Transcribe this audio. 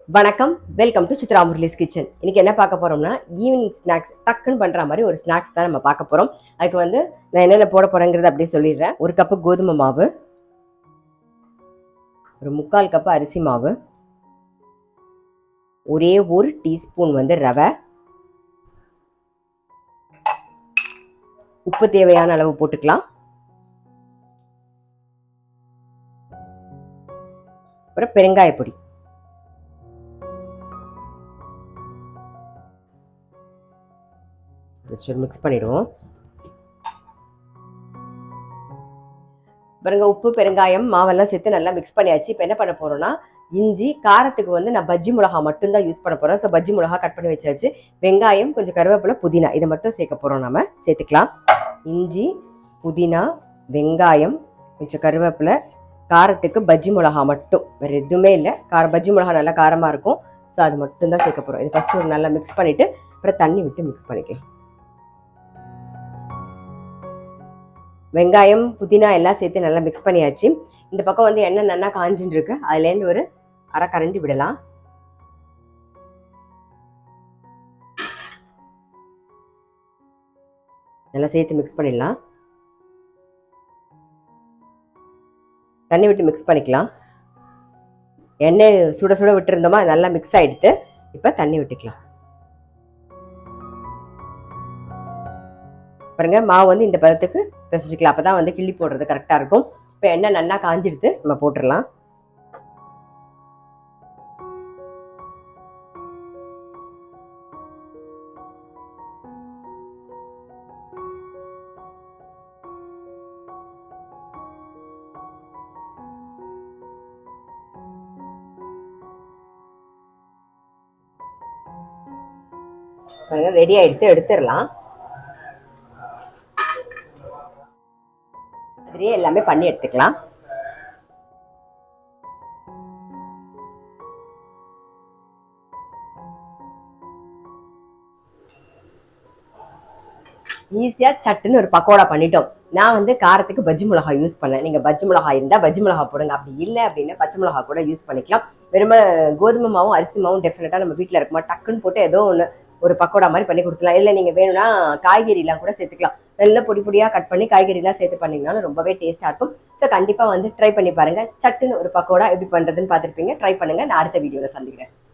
வணக்கம் welcome to Chitra Murali's kitchen இன்னைக்கு என்ன பார்க்க போறோம்னா ஈவினிங் ஸ்நாக்ஸ் டக்குன்னு பண்ற மாதிரி ஒரு ஸ்நாக்ஸ் தான் நம்ம பார்க்க போறோம் அதுக்கு வந்து நான் என்னென்ன போட போறேங்கிறத அப்படியே சொல்லிடுறேன் ஒரு கப்பு கோதுமை மாவு ஒரு முக்கால் கப்பு அரிசி மாவு ஒரே ஒரு டீஸ்பூன் வந்து ரவை உப்பு தேவையான அளவு போட்டுக்கலாம் அப்புறம் பெருங்காய பொடி ஜஸ்ட் மிக்ஸ் பண்ணிடுவோம் பாருங்க உப்பு பெருங்காயம் மாவெல்லாம் சேர்த்து நல்லா மிக்ஸ் பண்ணியாச்சு இப்போ என்ன பண்ண போறோம்னா இஞ்சி காரத்துக்கு வந்து நான் பஜ்ஜி மிளகா மட்டும்தான் யூஸ் பண்ண போறோம் ஸோ பஜ்ஜி மிளகா கட் பண்ணி வச்சாச்சு வெங்காயம் கொஞ்சம் கருவேப்பிலை புதினா இதை மட்டும் சேர்க்க போறோம் நம்ம சேர்த்துக்கலாம் இஞ்சி புதினா வெங்காயம் கொஞ்சம் கருவேப்பிலை காரத்துக்கு பஜ்ஜி மிளகா மட்டும் வேறு எதுவுமே இல்லை கார பஜ்ஜி மிளகா நல்லா காரமாக இருக்கும் ஸோ அது மட்டும் தான் சேர்க்க போகிறோம் இது ஃபஸ்ட்டு ஒரு நல்லா மிக்ஸ் பண்ணிவிட்டு அப்புறம் தண்ணி விட்டு மிக்ஸ் பண்ணிக்கலாம் வெங்காயம் புதினா எல்லாம் சேர்த்து நல்லா மிக்ஸ் பண்ணியாச்சு இந்த பக்கம் வந்து எண்ணெய் நல்லா காஞ்சின்னு இருக்கு அதுலேருந்து ஒரு அரை கரண்டி விடலாம் நல்லா சேர்த்து மிக்ஸ் பண்ணிடலாம் தண்ணி விட்டு மிக்ஸ் பண்ணிக்கலாம் எண்ணெய் சுட சுட விட்டுருந்தோமா அது நல்லா மிக்ஸ் ஆகிடுத்து இப்போ தண்ணி விட்டுக்கலாம் பாருங்க மாவு வந்து இந்த பதத்துக்கு பிசைஞ்சிக்கலாம் அப்போ தான் வந்து கிள்ளி போடுறது கரெக்டாக இருக்கும் இப்போ எண்ணெய் நல்லா காஞ்சிடுது நம்ம போட்டுடலாம் பாருங்க ரெடி ஆயிடுத்து எடுத்துடலாம் மாதிரியே எல்லாமே பண்ணி எடுத்துக்கலாம் ஈஸியாக சட்டுன்னு ஒரு பக்கோடா பண்ணிட்டோம் நான் வந்து காரத்துக்கு பஜ்ஜி மிளகாய் யூஸ் பண்ணேன் நீங்கள் பஜ்ஜி மிளகாய் இருந்தால் பஜ்ஜி மிளகாய் போடுங்க அப்படி இல்லை அப்படின்னா பச்சை மிளகாய் கூட யூஸ் பண்ணிக்கலாம் வெறும கோதுமை மாவும் அரிசி மாவும் டெஃபினட்டாக நம்ம வீட்டில் இருக்குமா டக்குன்னு போட்டு ஏதோ ஒன்று ஒரு பக்கோடா மாதிரி பண்ணி கொடுத்துலாம் இல்லை நீங்கள் வேணும்னா காய்கறிலாம் கூட சேர்த்துக்கலாம் நல்ல பொடி பொடியாக கட் பண்ணி காய்கறிலாம் சேர்த்து பண்ணிங்கனாலும் ரொம்பவே டேஸ்ட்டாக இருக்கும் ஸோ கண்டிப்பாக வந்து ட்ரை பண்ணி பாருங்கள் சட்டுன்னு ஒரு பக்கோடா எப்படி பண்ணுறதுன்னு பார்த்துருப்பீங்க ட்ரை பண்ணுங்கள் நான் அடுத்த வீடியோவில் சந்திக்கிறேன்